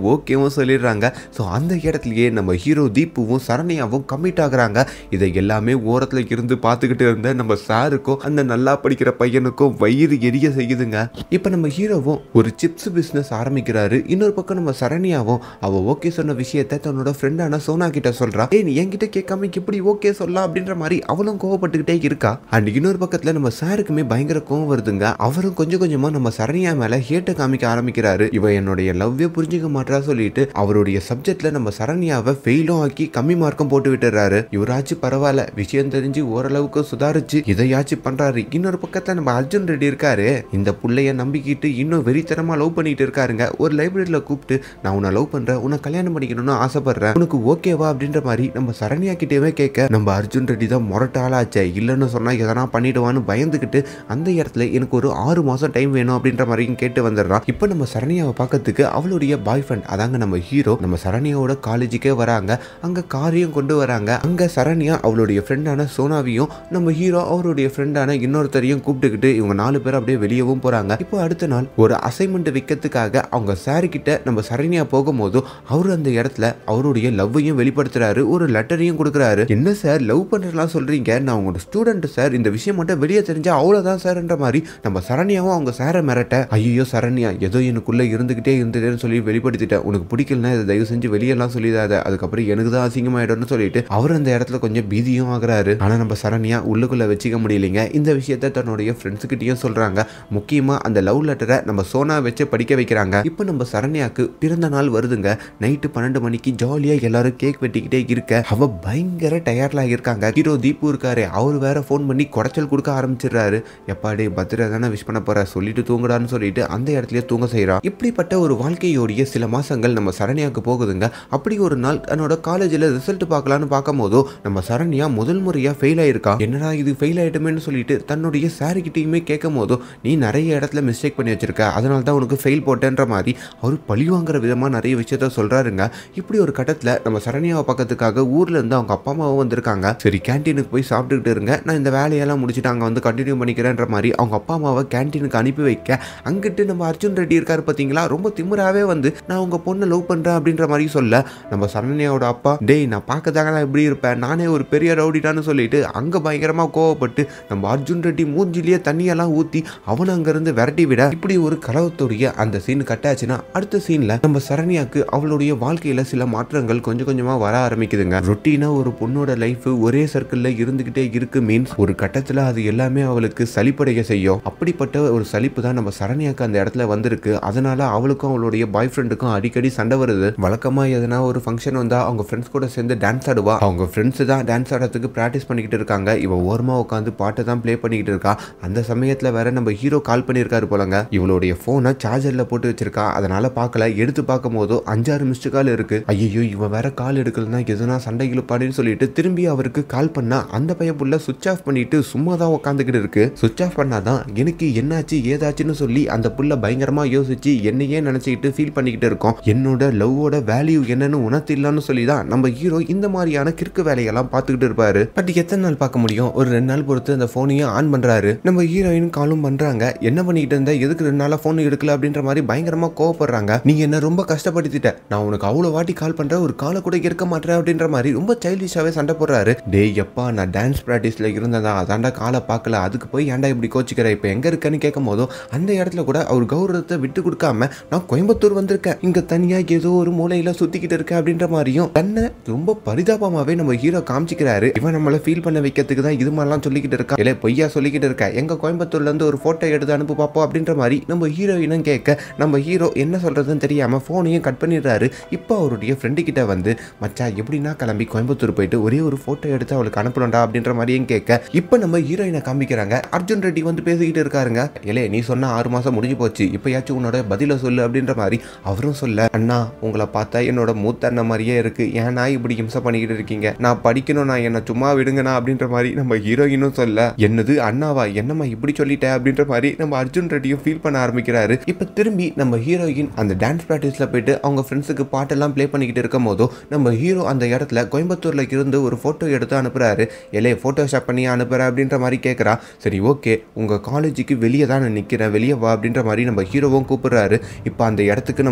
ஓகேவும் சொல்லிடுறாங்க ஸோ அந்த இடத்துலயே நம்ம ஹீரோ தீப்புவும் சரண்யாவும் கமிட் ஆகுறாங்க இதை எல்லாமே ஓரத்துல இருந்து பார்த்துக்கிட்டு இருந்த நம்ம சாருக்கும் அந்த நல்லா படிக்கிற பையனுக்கும் வயிறு எரிய செய்யுதுங்க இப்போ நம்ம ஹீரோவும் ஒரு சிப்ஸ் பிஸ்னஸ் ஆரம்பிக்கிறாரு இன்னொரு பக்கம் நம்ம சரண்யாவும் அவ ஓகே சொன்ன விஷயத்த தன்னோட ஃப்ரெண்டான சோனா கிட்ட சொல்றா ஏய் நீ என்கிட்ட கேட்காம எப்படி ஓகே சொல்லலாம் அப்படின்ற மாதிரி அவளும் கோவப்பட்டுக்கிட்டே இருக்கா அண்ட் இன்னொரு பக்கத்துல நம்ம சாருக்குமே பயங்கர கோவம் வருதுங்க அவரும் கொஞ்சம் கொஞ்சமா நம்ம சரண்யா மேல ஹேட்டை காமிக்க ஆரம்பிக்கிறாரு இவ என்னுடைய லவ்வே புரிஞ்சுக்க மாட்டா சொல்லிட்டு அவருடைய சப்ஜெக்ட்ல நம்ம சரண்யாவை ஃபெயிலும் ஆக்கி கம்மி மார்க்கும் போட்டு விட்டுறாரு இவராச்சும் பரவாயில்ல விஷயம் தெரிஞ்சு ஓரளவுக்கு சுதாரிச்சு இதையாச்சும் பண்றாரு இன்னொரு பக்கத்துல நம்ம அர்ஜுன் ரெட்டி இருக்காரு இந்த புள்ளைய நம்பிக்கிட்டு இன்னும் வெறித்தனமா லவ் பண்ணிட்டு இருக்காருங்க ஒரு லைப்ரரியில கூப்பிட்டு நான் உன்னை லவ் பண்றேன் உன்னை கல்யாணம் பண்ணிக்கணும்னு ஆசைப்படுறேன் உனக்கு ஓகேவா அப்படின்ற மாதிரி நம்ம சரண்யா கிட்டேவே கேட்க நம்ம அர்ஜுன் ரெட்டி தான் முரட்ட ஆளாச்சே இல்லைன்னு சொன்னா எதனா பண்ணிடுவான்னு பயந்துக்கிட்டு அந்த இடத்துல எனக்கு ஒரு ஆறு மாசம் டைம் வேணும் அப்படின்ற மாதிரியும் கேட்டு வந்துடுறான் இப்போ நம்ம சரண்யாவை பார்க்கறதுக்கு அவளுடைய பாய் ஃப்ரெண்ட் அதாங்க நம்ம ஹீரோ நம்ம சரண்யாவோட காலேஜுக்கே வராங்க அங்க காரையும் கொண்டு வராங்க அங்க சரண்யா அவளுடைய ஃப்ரெண்டான சோனாவையும் நம்ம ஹீரோ அவருடைய ஃப்ரெண்டான இன்னொருத்தரையும் கூப்பிட்டுக்கிட்டு இவங்க நாலு பேர் அப்படியே வெளியவும் போறாங்க இப்போ அடுத்த நாள் ஒரு அசைன்மெண்ட் வைக்கிறதுக்காக அவங்க சார் கிட்ட நம்ம சரண்யா போகும்போது அவர் அந்த இடத்துல அவருடைய லவ்வையும் வெளிப்படுத்துறாரு ஒரு லெட்டரையும் கொடுக்குறாரு என்ன சார் லவ் பண்றலாம் சொல்றீங்க நான் உங்களோட ஸ்டூடெண்ட் சார் இந்த விஷயம் மட்டும் வெளியே தெரிஞ்சா அவ்வளவுதான் சார்ன்ற மாதிரி நம்ம சரண்யாவும் அவங்க சாரை மிரட்ட ஐயோ சரண்யா ஏதோ எனக்குள்ள இருந்துகிட்டே இருந்துட்டேன்னு சொல்லி வெளிப்படுத்திட்டேன் உனக்கு பிடிக்கலனா இதை தயவு செஞ்சு வெளியெல்லாம் சொல்லிடாத அதுக்கப்புறம் எனக்கு தான் அசிங்கமாயிடும்னு சொல்லிட்டு அவர் அந்த இடத்துல கொஞ்சம் பீதியும் ஆகுறாரு ஆனா நம்ம சரண்யா உள்ளுக்குள்ள வச்சுக்க முடியலைங்க இந்த விஷயத்த தன்னுடைய ஃப்ரெண்ட்ஸுக்கிட்டையும் சொல்றாங்க முக்கியமா அந்த லவ் லெட்டரை நம்ம சோனா வச்சு படிக்க வைக்கிறாங்க இப்போ நம்ம சரண்யாக்கு பிறந்த நாள் வருதுங்க நைட்டு பன்னெண்டு மணிக்கு ஜாலியா எல்லாரும் கேக் வெட்டிக்கிட்டே இருக்க அவ பயங்கர டயர்ட்ல இருக்காங்க ஹீரோ தீபு இருக்காரு அவர் வேற ஃபோன் பண்ணி குடைச்சல் கொடுக்க ஆரம்பிச்சிடுறாரு எப்பாடி பத்திர தானே விஷ் பண்ண போற சொல்லிட்டு தூங்குடான்னு சொல்லிட்டு அந்த இடத்துலயே தூங்க செய்றா இப்படிப்பட்ட ஒரு வாழ்க்கையோடைய சில மாசங்கள் நம்ம சரண்யாவுக்கு போகுதுங்க அப்படி ஒரு நாள் தன்னோட காலேஜில் ரிசல்ட் பார்க்கலான்னு பார்க்கும் போதோ நம்ம சரண்யா முதல் முறையா ஃபெயில் ஆயிருக்கா என்னடா இது ஃபெயில் ஆயிட்டமேன்னு சொல்லிட்டு தன்னுடைய சாரிக்கிட்டையுமே கேட்கும் போதோ நீ நிறைய இடத்துல மிஸ்டேக் பண்ணி வச்சிருக்க அதனால தான் உனக்கு ஃபெயில் போட்டேன்ற மாதிரி அவர் பழி வாங்குற விதமா நிறைய விஷயத்த சொல்றாருங்க இப்படி ஒரு கட்டத்துல நம்ம சரண்யாவை பக்கத்துக்காக ஊர்ல இருந்து அவங்க அப்பா அம்மாவும் வந்திருக்காங்க சரி கேன்டீனுக்கு போய் சாப்பிட்டுக்கிட்டு இருங்க நான் இந்த வேலையெல்லாம் முடிச்சுட்டு அங்க வந்து கண்டினியூ பண்ணிக்கிறேன்ற மாதிரி அவங்க அப்பா அம்மாவை கேன்டீனுக்கு அனுப்பி வைக்க அங்கிட்டு நம்ம அர்ஜுன் ரெட்டி இருக்காரு பாத்தீங்களா ரொம்ப திமிராவே வந்து நான் உங்க பொண்ணை லவ் பண்றேன் அப்படின்ற மாதிரி சொல்ல நம்ம சரண்யாவோட அப்பா டேய் நான் பார்க்கறதாக நான் எப்படி இருப்பேன் நானே ஒரு பெரிய ரவுடிட்டான்னு சொல்லிட்டு அங்க பயங்கரமா கோவப்பட்டு நம்ம அர்ஜுன் ரெட்டி மூஞ்சிலேயே தண்ணியெல்லாம் ஊத்தி அவனை அங்கிருந்து விரட்டி விட இப்படி ஒரு கலவத்துடைய அந்த சீன் கட்டாச்சுன்னா அடுத்த சீன்ல நம்ம சரண்யாக்கு அவளுடைய வாழ்க்கையில சில மாற்றங்கள் கொஞ்சம் கொஞ்சமா வர ஆரம்பிக்குதுங்க ரொட்டீனா ஒரு பொண்ணோட லைஃப் ஒரே சர்க்கிள்ல இருந்துகிட்டே இருக்கு மீன்ஸ் ஒரு கட்டத்துல அது எல்லாமே அவளுக்கு சலிப்படைய செய்யும் அப்படிப்பட்ட ஒரு சலிப்பு தான் நம்ம சரண்யாக்கு அந்த இடத்துல வந்திருக்கு அதனால அவளுக்கும் அவளுடைய பாய் ஃப்ரெண்டுக்கும் அடிக்கடி சண்டை வருது வழக்கமா எதனா ஒரு ஃபங்க்ஷன் வந்தா அவங்க ஃப்ரெண்ட்ஸ் கூட சேர்ந்து டான்ஸ் ஆடுவா அவங்க ஃப்ரெண்ட்ஸ் தான் டான்ஸ் ஆடுறதுக்கு ப்ராக்டிஸ் பண்ணிக்கிட்டு இருக்காங்க இவ ஓரமா உட்காந்து பாட்டை தான் ப்ளே பண்ணிக்கிட்டு இருக்கா அந்த சமயத்துல வேற நம்ம ஹீரோ கால் பண்ணியிருக்காரு போலங்க இவளுடைய போனை சார்ஜர்ல போட்டு வச்சிருக்கா அதனால பார்க்கல எடுத்து பார்க்கும் போதோ அஞ்சாறு மிஸ்டு கால் இருக்கு ஐயோ இவன் வேற கால் எடுக்கலன்னா எதுனா சண்டை இழுப்பாடுன்னு சொல்லிட்டு திரும்பி அவருக்கு கால் பண்ணா அந்த பையன் புள்ள சுவிச் ஆஃப் பண்ணிட்டு சும்மா தான் உட்காந்துக்கிட்டு இருக்கு சுவிச் ஆஃப் பண்ணாதான் எனக்கு என்னாச்சு ஏதாச்சுன்னு சொல்லி அந்த புள்ள பயங்கரமா யோசிச்சு என்னையே நினைச்சுக்கிட்டு ஃபீல் பண்ணிக்கிட்டு இருக்கோம் என்னோட லவ்வோட வேல்யூ என்னன்னு உணர்த்திடலான்னு சொல்லி தான் நம்ம ஹீரோ இந்த மாதிரியான கிறுக்கு வேலையெல்லாம் பார்த்துக்கிட்டு இருப்பாரு பட் எத்தனை நாள் பார்க்க முடியும் ஒரு ரெண்டு நாள் பொறுத்து அந்த ஃபோனையும் ஆன் பண்றாரு நம்ம ஹீரோயின் காலும் பண்றாங்க என்ன பண்ணிக்கிட்டு இருந்த எதுக்கு ரெண்டு நாளா ஃபோன் எடுக்கல அப்படின்ற மாதிரி பயங்கரமா கோவப்படுறாங்க நீ என்ன ரொம்ப கஷ்டப்படுத்திட்ட நான் உனக்கு அவ்வளவு வாட்டி கால் பண்றேன் ஒரு காலை கூட இருக்க மாட்டேன் அப்படின்ற மாதிரி ரொம்ப சைல்டிஷாவே சண்டை போடுறாரு டேய் எப்பா நான் டான்ஸ் ப்ராக்டிஸ்ல இருந்ததா அதாண்டா காலை பார்க்கல அதுக்கு போய் ஏன்டா இப்படி கோச்சிக்கிற இப்போ எங்க இருக்கேன்னு கேட்கும் போதும் அந்த இடத்துல கூட அவர் கௌரவத்தை விட்டு கொடுக்காம நான் கோயம்புத்தூர் வந்திருக்கேன் இங்க தனியா ஏதோ ஒரு மூலையில சுத்திக்கிட்டு இருக்கேன் அப்படின்ற மாதிரியும் தன்னை ரொம்ப பரிதாபமாவே நம்ம ஹீரோ காமிச்சிக்கிறாரு இவன் நம்மள ஃபீல் பண்ண வைக்கிறதுக்கு தான் இது மாதிரிலாம் சொல்லிக்கிட்டு இருக்கா இல்லை பொய்யா சொல்லிக்கிட்டு இருக்க எங்க கோயம்புத்தூர்ல இருந்து ஒரு போட்டோ எடுத்து அனுப்பு பார்ப்போம் அப்படின்ற மாதிரி நம்ம ஹீரோயினும் கேட்க நம்ம ஹீரோ என்ன சொல்றதுன்னு தெரியாம போனையும் கட் பண்ணிடுறாரு இப்போ அவருடைய ஃப்ரெண்டு கிட்ட வந்து மச்சா எப்படின்னா கிளம்பி கோயம்புத்தூர் போயிட்டு ஒரே ஒரு போட்டோ எடுத்து அவளுக்கு அனுப்பணும்டா அப்படின்ற மாதிரியும் கேட்க இப்போ நம்ம ஹீரோயினை காமிக்கிறாங்க அர்ஜுன் ரெட்டி வந்து பேசிக்கிட்டு இருக்காருங்க இலே நீ சொன்ன ஆறு மாசம் முடிஞ்சு போச்சு இப்பயாச்சும் உன்னோட பதில சொல்லு அப்படின்ற மாதிரி அவரும் சொல்ல அண்ணா உங்களை பார்த்தா என்னோட மூத்த அண்ணன் மாதிரியே இருக்கு ஏன்னா இப்படி இம்சை பண்ணிக்கிட்டு இருக்கீங்க நான் படிக்கணும் நான் என்ன சும்மா விடுங்கண்ணா அப்படின்ற மாதிரி நம்ம ஹீரோயினும் சொல்ல என்னது அண்ணாவா என்னம்மா இப்படி சொல்லிட்ட அப்படின்ற மாதிரி நம்ம அர்ஜுன் ரெட்டியும் ஃபீல் பண்ண ஆரம்பிக்கிறாரு இப்போ திரும்பி நம்ம ஹீரோயின் அந்த டான்ஸ் ப்ராக்டிஸ்ல போயிட்டு அவங்க ஃப்ரெண்ட்ஸுக்கு பாட்டெல்லாம் ப்ளே பண்ணிக்கிட்டு இருக்கும் போதோ நம்ம ஹீரோ அந்த இடத்துல கோயம்புத்தூர்ல இருந்து ஒரு போட்டோ எடுத்து அனுப்புறாரு எலே ஃபோட்டோஷாப் பண்ணி அனுப்புற அப்படின்ற மாதிரி கேட்குறா சரி ஓகே உங்க காலேஜுக்கு வெளியே தான் நான் நிற்கிறேன் வெளியே வா அப்படின்ற மாதிரி நம்ம ஹீரோவும் கூப்பிடுறாரு இப்போ அந்த இடத்துக்கு நம்ம ஹீரோயின்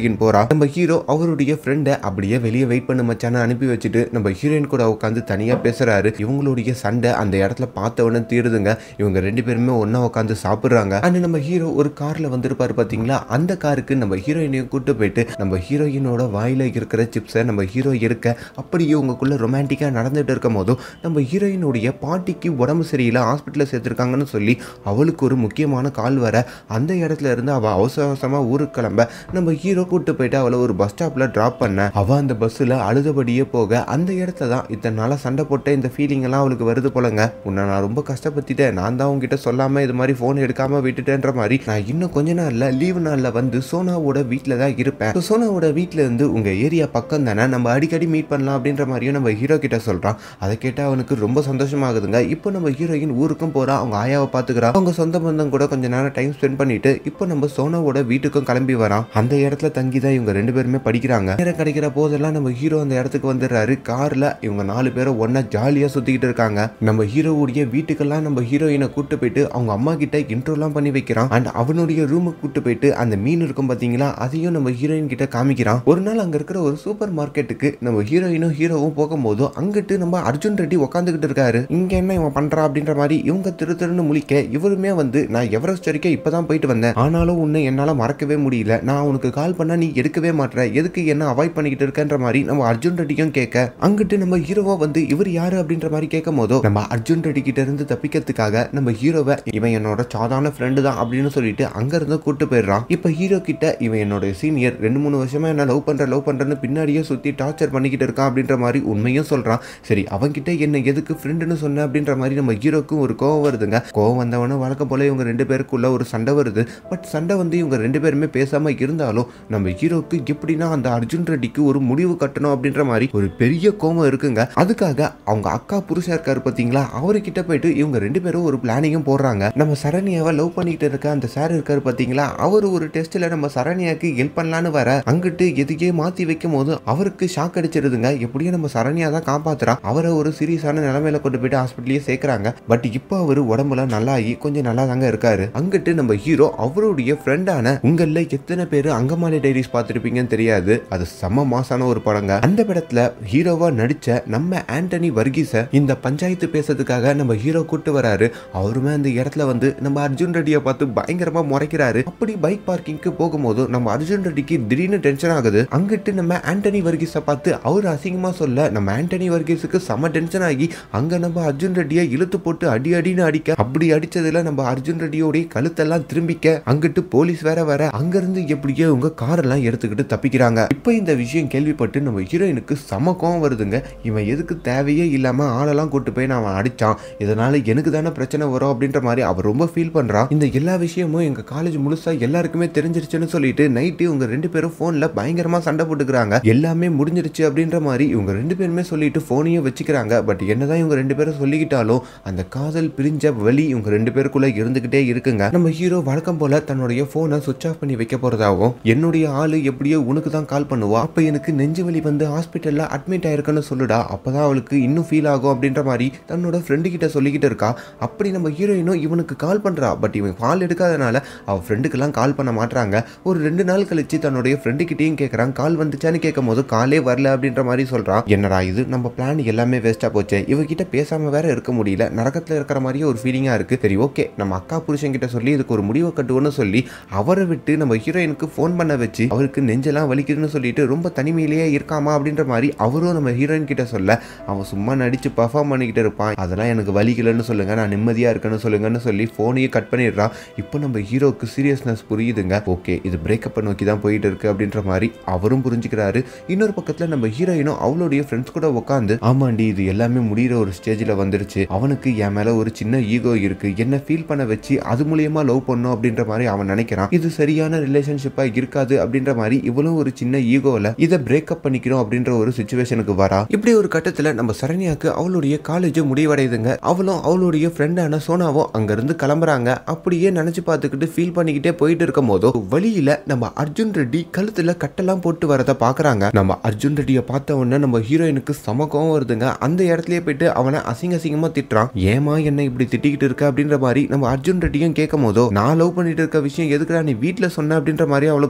கூட்டின்னு போறா நம்ம ஹீரோ அவருடைய ஃப்ரெண்டை அப்படியே வெளியே வெயிட் பண்ண மச்சான அனுப்பி வச்சுட்டு நம்ம ஹீரோயின் கூட உட்காந்து தனியா பேசுறாரு இவங்களுடைய சண்டை அந்த இடத்துல பார்த்தவொடனே தீருதுங்க இவங்க ரெண்டு பேருமே ஒண்ணா உட்காந்து சாப்பிடுறாங்க அண்ட் நம்ம ஹீரோ ஒரு கார்ல வந்திருப்பாரு பாத்தீங்களா அந்த காருக்கு நம்ம ஹீரோயினையும் கூட்டு போயிட்டு நம்ம ஹீரோயினோட வாயில இருக்கிற சிப்ஸை நம்ம ஹீரோ இருக்க அப்படியே உங்களுக்குள்ள ரொமான்டிக்கா நடந்துட்டு இருக்கும் போதும் நம்ம ஹீரோயினுடைய பாட்டிக்கு உடம்பு சரியில்லை ஹாஸ்பிட்டலில் சேர்த்துருக்காங்கன்னு சொல்லி அவளுக்கு ஒரு முக்கியமான கால் வர அந்த இடத்துல இருந்து அவள் அவசர அவசரமாக ஊருக்கு கிளம்ப நம்ம ஹீரோ கூட்டு போயிட்டு அவளை ஒரு பஸ் ஸ்டாப்பில் ட்ராப் பண்ண அவள் அந்த பஸ்ஸில் அழுதபடியே போக அந்த இடத்துல தான் இத்தனை நாளாக சண்டை போட்ட இந்த ஃபீலிங் எல்லாம் அவளுக்கு வருது போலங்க உன்னை நான் ரொம்ப கஷ்டப்பட்டுட்டேன் நான் தான் உங்ககிட்ட சொல்லாமல் இது மாதிரி ஃபோன் எடுக்காமல் விட்டுட்டேன்ற மாதிரி நான் இன்னும் கொஞ்ச நாளில் லீவு நாளில் வந்து சோனாவோட வீட்டில் தான் இருப்பேன் So, சோனாவோட வீட்டில் இருந்து உங்கள் ஏரியா பக்கம் தானே நம்ம அடிக்கடி மீட் பண்ணலாம் அப்படின்ற மாதிரியும் நம்ம ஹீரோ கிட்ட சொல்கிறான் அதை கேட்டால் அவனுக்கு ரொம்ப சந்தோஷமாகுதுங்க இப்போ நம்ம ஹீரோயின் ஊருக்கும் போகிறா அவங்க ஆயாவை பார்த்துக்கிறா அவங்க சொந்த பந்தம் கூட கொஞ்ச நேரம் டைம் ஸ்பெண்ட் பண்ணிட்டு இப்போ நம்ம சோனாவோட வீட்டுக்கும் கிளம்பி வரான் அந்த இடத்துல தங்கி தான் இவங்க ரெண்டு பேருமே படிக்கிறாங்க நேரம் கிடைக்கிற போதெல்லாம் நம்ம ஹீரோ அந்த இடத்துக்கு வந்துடுறாரு கார்ல இவங்க நாலு பேரும் ஒண்ணா ஜாலியா சுத்திக்கிட்டு இருக்காங்க நம்ம ஹீரோவுடைய வீட்டுக்கெல்லாம் நம்ம ஹீரோயினை கூட்டு போயிட்டு அவங்க அம்மா கிட்ட இன்ட்ரோலாம் பண்ணி வைக்கிறான் அண்ட் அவனுடைய ரூமுக்கு கூட்டு போயிட்டு அந்த மீன் இருக்கும் பாத்தீங்களா அதையும் நம்ம ஹீரோயின் கிட்ட காமிக்கிறான் ஒரு நாள் அங்க இருக்கிற ஒரு சூப்பர் மார்க்கெட்டுக்கு நம்ம ஹீரோயினும் ஹீரோவும் போகும்போது அங்கிட்டு நம்ம அர்ஜுன் ரெட்டி உட்காந்துக்கிட்டு இருக்காரு இங்க என்ன இவன் பண்றா அப்படின்ற மாதிரி இவங்க திரு திருன்னு முழிக்க இவருமே வந்து நான் எவரெஸ்ட் வரைக்கும் இப்பதான் போயிட்டு வந்தேன் ஆனாலும் உன்னை என்னால மறக்கவே முடியல நான் உனக்கு கால் பண்ணா நீ எடுக்கவே மாட்ற எதுக்கு என்ன அவாய்ட் பண்ணிக்கிட்டு இருக்கன்ற மாதிரி நம்ம அர்ஜுன் ரெட்டியும் கேட்க அங்கிட்டு நம்ம ஹீரோவா வந்து இவர் யாரு அப்படின்ற மாதிரி கேட்கும் போதோ நம்ம அர்ஜுன் ரெட்டி கிட்ட இருந்து தப்பிக்கிறதுக்காக நம்ம ஹீரோவை இவன் என்னோட சாதாரண ஃப்ரெண்டு தான் அப்படின்னு சொல்லிட்டு அங்க இருந்து கூட்டு போயிடுறான் இப்ப ஹீரோ கிட்ட இவன் என்னோட சீனியர் ரெண்டு மூணு வருஷமா என்ன லவ் பண்ற லவ் பண்றேன்னு பின்னாடியே சுத்தி டார்ச்சர் பண்ணிக்கிட்டு இருக்கான் அப்படின்ற மாதிரி உண்மையும் சொல்றான் சரி அவன்கிட்ட என்ன எதுக்கு ஃப்ரெண்டுன்னு சொன்ன அப்படின்ற மாதிரி நம்ம ஹீரோக்கும் ஒரு கோவம் வருதுங்க கோவம் வந்தவன வழக்கம் போல இவங்க ரெண்டு பேருக்குள்ள ஒரு சண்டை வருது பட் சண்டை வந்து இவங்க ரெண்டு பேருமே பேசாம இருந்தாலும் நம்ம ஹீரோக்கு எப்படின்னா அந்த அர்ஜுன் ரெட்டிக்கு ஒரு முடிவு கட்டணும் அப்படின்ற மாதிரி ஒரு பெரிய கோவம் இருக்குங்க அதுக்காக அவங்க அக்கா புருஷன் இருக்காரு பாத்தீங்களா அவர்கிட்ட போயிட்டு இவங்க ரெண்டு பேரும் ஒரு பிளானிங்கும் போடுறாங்க நம்ம சரண்யாவை லவ் பண்ணிக்கிட்டு இருக்க அந்த சார் இருக்காரு பாத்தீங்களா அவர் ஒரு டெஸ்ட்ல நம்ம சரண்யாக்கு ஹெல்ப் பண்ணலான்னு வர அங்கிட்டு எதுக்கே மாத்தி வைக்கும் போது அவருக்கு ஷாக் அடிச்சிருதுங்க எப்படியும் நம்ம சரண்யா தான் காப்பாத்துறா அவரை ஒரு சீரியஸான நிலைமையில கொண்டு போயிட்டு ஹாஸ்பிட்டலே சேர்க்கறாங்க பட் இப்போ அவர் உடம்புல நல்லாகி கொஞ்சம் நல்லா தாங்க இருக்காரு அங்கிட்டு நம்ம ஹீரோ அவருடைய ஃப்ரெண்டான உங்கள எத்தனை பேர் அங்கமாலி டைரிஸ் பார்த்துருப்பீங்கன்னு தெரியாது அது செம்ம மாசான ஒரு படங்க அந்த படத்துல ஹீரோவா நடிச்ச நம்ம ஆண்டனி வர்கீஸ இந்த பஞ்சாயத்து பேசுறதுக்காக நம்ம ஹீரோ கூட்டு வராரு அவருமே அந்த இடத்துல வந்து நம்ம அர்ஜுன் ரெட்டியை பார்த்து பயங்கரமா முறைக்கிறாரு அப்படி பைக் பார்க்கிங்க்கு போகும்போது நம்ம அர்ஜுன் ரெட்டிக்கு திடீர்னு டென்ஷன் ஆகுது அங்கிட்டு நம்ம ஆண்டனி வர்கீஸை பார்த்து அவர் அசிங்கமா சொல்ல நம்ம ஆண்டனி வர்கீஸுக்கு செம டென்ஷன் ஆகி அங்க நம்ம அர்ஜுன் ரெட்டியை இழுத்து போட்டு அடி அடின்னு அடிக்க அப்படி அடிச்சதுல நம்ம அர்ஜுன் ரெட்டியோடைய கழுத்தெல்லாம் திரும்பிக்க அங்கிட்டு போலீஸ் வேற வர அங்கிருந்து எப்படியோ உங்க காரெல்லாம் எடுத்துக்கிட்டு தப்பிக்கிறாங்க இப்போ இந்த விஷயம் கேள்விப்பட்டு நம்ம ஹீரோயினுக்கு செம கோவம் வருதுங்க இவன் எதுக்கு தேவையே இல்லாம ஆளெல்லாம் கூட்டு போய் நான் அவன் அடிச்சான் இதனால எனக்கு தானே பிரச்சனை வரும் அப்படின்ற மாதிரி அவர் ரொம்ப ஃபீல் பண்றான் இந்த எல்லா விஷயமும் எங்க காலேஜ் முழுசா எல்லாருக்குமே தெரிஞ்சிருச்சுன்னு சொல்லிட்டு நைட்டு இவங்க ரெண்டு பேரும் போன்ல பயங்கரமா சண்டை போட்டுக்கிறாங்க எல்லாமே முடிஞ்சிருச்சு அப்படின்ற மாதிரி இவங்க ரெண்டு பேருமே சொல்லிட்டு போனையும் வச்சுக்கிறாங்க பட் என்னதான் இவங்க ரெண்டு பேரும் சொல்லிக்கிட்டாலும் அந்த காதல் பிரிஞ்ச வலி இவங்க ரெண்டு பேருக்குள்ள இருந்துகிட்டே இருக்குங்க நம்ம ஹீரோ வழக்கம் போல தன்னுடைய போனை சுவிச் ஆஃப் பண்ணி வைக்க போறதாகவும் என்னுடைய ஆளு எப்படியோ உனக்கு தான் கால் பண்ணுவா அப்ப எனக்கு நெஞ்சு வலி வந்து ஹாஸ்பிட்டல்ல அட்மிட் ஆயிருக்குன்னு சொல்லுடா அப்பதான் அவளுக்கு இன்னும் ஃபீல் ஆகும் அப்படின்ற மாதிரி தன்னோட ஃப்ரெண்டு கிட்ட சொல்லிக்கிட்டு இருக்கா அப்படி நம்ம ஹீரோயினும் இவனுக்கு கால் பண்றா பட் இவன் கால் எடுக்காதனால அவ ஃப்ரெண்டுக்கெல்லாம் கால் பண்ண மாட்றாங்க ஒரு ரெண்டு நாள் கழிச்சு தன்னுடைய ஃப்ரெண்டு கிட்டயும் கேட்கறான் கால் வந்துச்சான்னு கேட்கும் போது காலே வரல அப்படின்ற மாதிரி சொல்றான் என்னடா இது நம்ம பிளான் எல்லாமே வேஸ்டா போச்சு இவகிட்ட பேசாம வேற இருக்க முடியல நரகத்துல இருக்கிற மாதிரியே ஒரு ஃபீலிங்கா இருக்கு சரி ஓகே நம்ம அக்கா புருஷன் கிட்ட சொல்லி இதுக்கு ஒரு முடிவை கட்டுவோம்னு சொல்லி அவரை விட்டு நம்ம ஹீரோயினுக்கு ஃபோன் பண்ண வச்சு அவருக்கு நெஞ்செல்லாம் வலிக்குதுன்னு சொல்லிட்டு ரொம்ப தனிமையிலேயே இருக்காமா அப்படின்ற மாதிரி அவரும் நம்ம ஹீரோயின் கிட்ட சொல்ல அவன் சும்மா நடிச்சு பர்ஃபார்ம் பண்ணிக்கிட்டு இருப்பான் அதெல்லாம் எனக்கு வலிக்கலன்னு சொல்லுங்க நான் நிம்மதியா இருக்கேன்னு சொல்லுங்கன்னு சொல்லி ஃபோனையே கட் பண்ணிடுறான் இப்போ நம்ம ஹீரோக்கு சீரியஸ்னஸ் புரியுதுங்க ஓகே இது பிரேக்கப்பை நோக்கி தான் போயிட்டு இருக்கு அப்படின்ற மாதிரி அவரும் புரிஞ்சுக்கிறாரு இன்னொரு பக்கத்துல நம்ம ஹீரோயினும் அவளுடைய ஃப்ரெண்ட்ஸ் கூட உட்காந்து ஆமாண்டி இது எல்லாமே முடிகிற ஒரு ஸ்டேஜில் வந்துருச்சு அவனுக்கு என் மேல ஒரு சின்ன ஈகோ இருக்கு என்ன ஃபீல் பண்ண வச்சு அது மூலியமா லவ் பண்ணும் அப்படின்ற மாதிரி அவன் நினைக்கிறான் இது சரியான ரிலேஷன்ஷிப்பா இருக்காது அப்படின்ற மாதிரி இவளும் ஒரு சின்ன ஈகோல இதை பிரேக்கப் பண்ணிக்கிறோம் அப்படின்ற ஒரு சுச்சுவேஷனுக்கு வரா இப்படி ஒரு கட்டத்துல நம்ம சரண்யாக்கு அவளுடைய காலேஜ் முடிவடையுதுங்க அவளும் அவளுடைய ஃப்ரெண்டான சோனாவும் அங்கிருந்து கிளம்புறாங்க அப்படியே நினைச்சு பார்த்துக்கிட்டு ஃபீல் பண்ணிக்கிட்டே போயிட்டு இருக்கும் போதோ வழியில நம்ம அர்ஜுன் ரெட்டி கழுத்துல கட்டெல்லாம் போட்டு வரத பாக்குறாங்க நம்ம அர்ஜுன் ரெட்டியை பார்த்த உடனே நம்ம ஹீரோயினுக்கு சம கோவம் வருதுங்க அந்த இடத்துலயே போயிட்டு அவனை அசிங்க அசிங்கமா திட்டுறான் ஏமா என்ன இப்படி திட்டிக்கிட்டு இருக்க அப்படின்ற மாதிரி நம்ம அர்ஜுன் ரெட்டியும் கேட்கும் போதோ நான் லவ் பண்ணிட்டு இருக்க விஷயம் எதுக்குடா நீ வீட்ல சொன்ன அப்படின்ற மாதிரி அவளுக்கு கத்துறா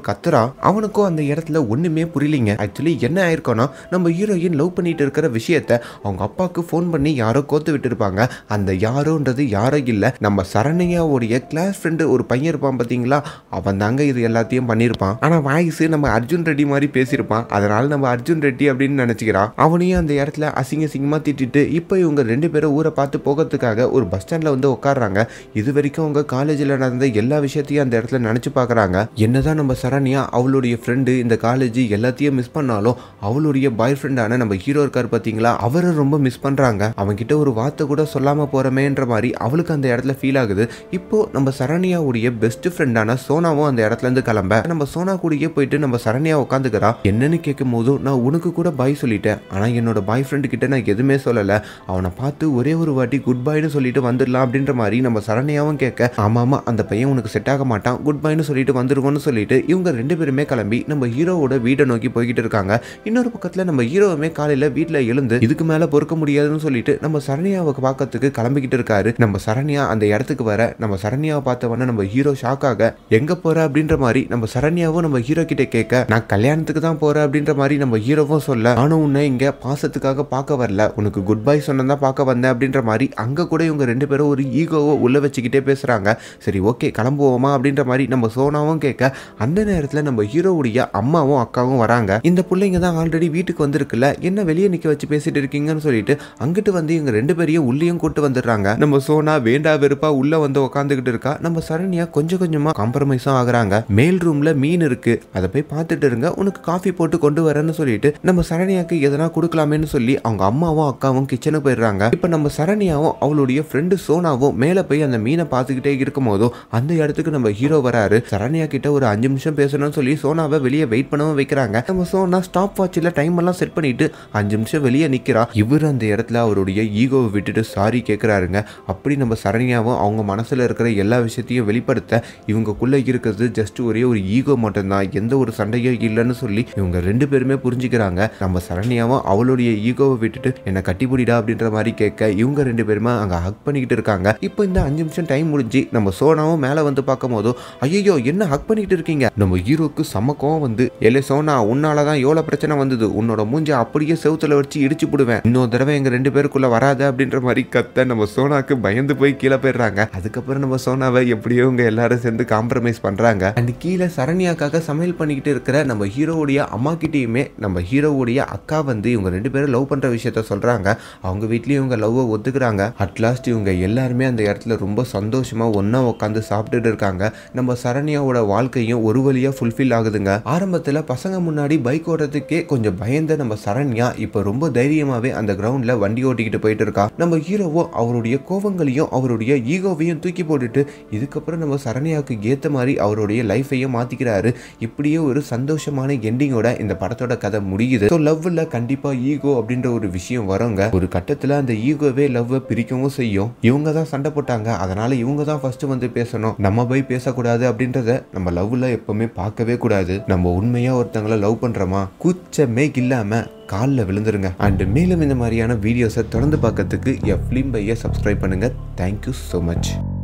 இருப்பான் அவனுக்கும் அந்த இடத்துல ஒண்ணுமே புரியலிங்க ஆக்சுவலி என்ன ஆயிருக்கோன்னா நம்ம ஹீரோயின் லவ் பண்ணிட்டு இருக்கிற விஷயத்த அவங்க அப்பாவுக்கு ஃபோன் பண்ணி யாரோ கோத்து விட்டுருப்பாங்க அந்த யாரோன்றது யாரோ இல்லை நம்ம சரண்யாவுடைய கிளாஸ் ஃப்ரெண்டு ஒரு பையன் இருப்பான் பார்த்தீங்களா அவன் தாங்க இது எல்லாத்தையும் பண்ணியிருப்பான் ஆனால் வாய்ஸ் நம்ம அர்ஜுன் ரெட்டி மாதிரி பேசியிருப்பான் அதனால நம்ம அர்ஜுன் ரெட்டி அப்படின்னு நினச்சிக்கிறான் அவனையும் அந்த இடத்துல அசிங்க அசிங்கமாக திட்டிட்டு இப்போ இவங்க ரெண்டு பேரும் ஊரை பார்த்து போகிறதுக்காக ஒரு பஸ் ஸ்டாண்டில் வந்து உட்காடுறாங்க இது வரைக்கும் அவங்க காலேஜில் நடந்த எல்லா விஷயத்தையும் அந்த இடத்துல நினச்சி பார்க்குறாங்க என்னதான் நம்ம சரண்யா அவளுடைய ஃப்ரெண்டு இந்த காலேஜ் எல்லாத்தையும் மிஸ் பண்ணாலும் அவளுடைய பாய் ஃப்ரெண்டான நம்ம ஹீரோ இருக்கார் பார்த்தீங்களா அவரை ரொம்ப மிஸ் பண்ணுறாங்க அவன்கிட்ட ஒரு வார்த்தை கூட சொல்லாமல் போகிறமேன்ற மாதிரி அவளுக்கு அந்த இடத்துல ஃபீல் ஆகுது இப்போ நம்ம சரண்யாவுடைய பெஸ்ட் ஃப்ரெண்டான சோனாவும் அந்த இடத்துல இருந்து கிளம்ப நம்ம சோனா கூடயே போயிட்டு நம்ம சரண்யா உட்காந்துக்கிறா என்னன்னு கேட்கும் போதும் நான் உனக்கு கூட பாய் சொல்லிட்டேன் ஆனால் என்னோட பாய் ஃப்ரெண்டு கிட்ட நான் எதுவுமே சொல்லலை அவனை பார்த்து ஒரே ஒரு வாட்டி குட் பைன்னு சொல்லிட்டு வந்துடலாம் அப்படின்ற மாதிரி நம்ம சரண்யாவும் கேட்க ஆமா ஆமா அந்த பையன் உனக்கு செட் ஆக மாட்டான் குட் பைன்னு சொல்லிட்டு வந்துருவோம்னு சொல்லிட்டு இவங்க ரெண்டு பேருமே கிளம்பி நம்ம ஹீரோவோட வீடை நோக்கி போய்கிட்டு இருக்காங்க இன்னொரு பக்கத்தில் நம்ம ஹீரோவுமே காலையில் வீட்டில் எழுந்து இதுக்கு மேலே பொறுக்க முடியாதுன்னு சொல்லிட்டு நம்ம சரண்யாவை பார்க்கறதுக்கு கிளம்பிக்கிட்டு இருக்காரு நம்ம சரண்யா அந்த இடத்துக்கு வர நம்ம சரண்யாவை பார்த்தவொடனே நம்ம ஹீரோ ஷாக் ஆக எங்க போற அப்படின்ற மாதிரி நம்ம சரண்யாவும் நம்ம ஹீரோ கிட்ட கேட்க நான் கல்யாணத்துக்கு தான் போறேன் அப்படின்ற மாதிரி நம்ம ஹீரோவும் சொல்ல நானும் உன்னை இங்க பாசத்துக்காக பார்க்க வரல உனக்கு குட் பை சொன்னதா பார்க்க வந்தேன் அப்படின்ற மாதிரி அங்க கூட இவங்க ரெண்டு பேரும் ஒரு ஈகோவை உள்ள வச்சுக்கிட்டே பேசுறாங்க சரி ஓகே கிளம்புவோமா அப்படின்ற மாதிரி நம்ம சோனாவும் கேட்க அந்த நேரத்தில் நம்ம ஹீரோவுடைய அம்மாவும் அக்காவும் வராங்க இந்த பிள்ளைங்க தான் ஆல்ரெடி வீட்டுக்கு வந்திருக்குல்ல என்ன வெளியே நிக்க வச்சு பேசிட்டு இருக்கீங்கன்னு சொல்லிட்டு அங்கிட்டு வந்து இவங்க ரெண்டு பேரையும் உள்ளேயும் கூட்டு வந்துடுறாங்க நம்ம சோனா வேண்டா வெறுப்பா உள்ள வந்து உட்காந்துக்கிட்டு இருக்கா நம்ம சரண்யா கொஞ்சம் கொஞ்சமா காம்ப்ரமைஸும் ஆகுறாங்க மேல் ரூம்ல மீன் இருக்கு அதை போய் பார்த்துட்டு இருங்க உனக்கு காஃபி போட்டு கொண்டு வரேன்னு சொல்லிட்டு நம்ம சரண்யாக்கு எதனா கொடுக்கலாமேன்னு சொல்லி அவங்க அம்மாவும் அக்காவும் கிச்சனுக்கு போயிடுறாங்க இப்போ நம்ம சரண்யாவும் அவளுடைய ஃப்ரெண்டு சோனாவும் மேலே போய் அந்த மீனை பார்த்துக்கிட்டே இருக்கும் போதும் அந்த இடத்துக்கு நம்ம ஹீரோ வராரு சரண்யா கிட்ட ஒரு அஞ்சு நிமிஷம் பேசணும்னு சொல்லி சோனாவை வெளியே வெயிட் பண்ணவும் வைக்கிறாங்க நம்ம சோனா ஸ்டாப் வாட்சில் டைம் எல்லாம் செட் பண்ணிட்டு அஞ்சு நிமிஷம் வெளியே நிக்கிறா இவர் அந்த இடத்துல அவருடைய ஈகோவை விட்டுட்டு சாரி கேட்குறாருங்க அப்படி நம்ம சரண்யாவும் அவங்க மனசுல இருக்கிற எல்லா விஷயத்தையும் வெளிப்படுத்த இவங்கக்குள்ள இருக்கிறது ஜஸ்ட் ஒரே ஒரு ஈகோ மட்டும்தான் எந்த ஒரு சண்டையோ இல்லைன்னு சொல்லி இவங்க ரெண்டு பேருமே புரிஞ்சுக்கிறாங்க நம்ம சரண்யாவும் அவளுடைய ஈகோவை விட்டுட்டு என்னை கட்டிப்பிடிடா அப்படின்ற மாதிரி கேட்க இவங்க ரெண்டு பேருமே அங்கே ஹக் பண்ணிக்கிட்டு இருக்காங்க இப்போ இந்த அஞ்சு நிமிஷம் டைம் முடிஞ்சு நம்ம சோனாவும் மேலே வந்து பார்க்கும் போதும் ஐயோ என்ன ஹக் பண்ணிக்கிட்டு இருக்கீங்க நம்ம ஹீரோக்கு செம கோவம் வந்து ஏலே சோனா உன்னால தான் எவ்வளோ பிரச்சனை வந்தது உன்னோட மூஞ்ச அப்படியே செவுத்துல வச்சு இடிச்சு போடுவேன் இன்னொரு தடவை எங்க ரெண்டு பேருக்குள்ள வராத அப்படின்ற மாதிரி கத்த நம்ம சோனாக்கு பயந்து போய் கீழே போயிடுறாங்க அதுக்கப்புறம் நம்ம சோனாவை எப்படியோ இவங்க எல்லாரும் சேர்ந்து காம்ப்ரமைஸ் பண்றாங்க அண்ட் கீழே சரண்யாக்காக சமையல் பண்ணிக்கிட்டு இருக்கிற நம்ம ஹீரோவுடைய அம்மா கிட்டேயுமே நம்ம ஹீரோவுடைய அக்கா வந்து இவங்க ரெண்டு பேரும் லவ் பண்ற விஷயத்த சொல்றாங்க அவங்க வீட்லயும் இவங்க லவ்வை ஒத்துக்கிறாங்க அட்லாஸ்ட் இவங்க எல்லாருமே அந்த இடத்துல ரொம்ப சந்தோஷமா ஒண்ணா உட்காந்து சாப்பிட்டுட்டு இருக்காங்க நம்ம சரண்யாவோட வாழ்க்கையும் ஒரு வழியா ஃபுல்ஃபில் ஆகுதுங்க ஆரம்பத்துல பசங்க முன்னாடி பைக் ஓட்டுறதுக்கே கொஞ்சம் பயந்த நம்ம சரண்யா இப்போ ரொம்ப தைரியமாவே அந்த கிரவுண்ட்ல வண்டி ஓட்டிக்கிட்டு போயிட்டு இருக்கா நம்ம ஹீரோவோ அவருடைய கோவங்களையும் அவருடைய ஈகோவையும் தூக்கி போட்டுட்டு இதுக்கப்புறம் நம்ம சரண்யாவுக்கு ஏத்த மாதிரி அவருடைய லைஃபையும் மாத்திக்கிறாரு இப்படியே ஒரு சந்தோஷமான எண்டிங்கோட இந்த படத்தோட கதை முடியுது ஸோ லவ்ல கண்டிப்பா ஈகோ அப்படின்ற ஒரு விஷயம் வருங்க ஒரு கட்டத்துல அந்த ஈகோவே லவ்வை பிரிக்கவும் செய்யும் இவங்க தான் சண்டை போட்டாங்க அதனால இவங்க தான் ஃபர்ஸ்ட் வந்து பேசணும் நம்ம போய் பேசக்கூடாது அப்படின்றத நம்ம லவ்ல எப்பவுமே பார்க்கவே கூடாது நம்ம உண்மையா ஒருத்தங்கள லவ் பண்றோமா கூச்சமே இல்லாம காலில் விழுந்துருங்க அண்ட் மேலும் இந்த மாதிரியான வீடியோஸை தொடர்ந்து பார்க்கறதுக்கு எஃப் ஃபிலிம் பையை சப்ஸ்கிரைப் பண்ணுங்க தேங்க்யூ ஸோ மச்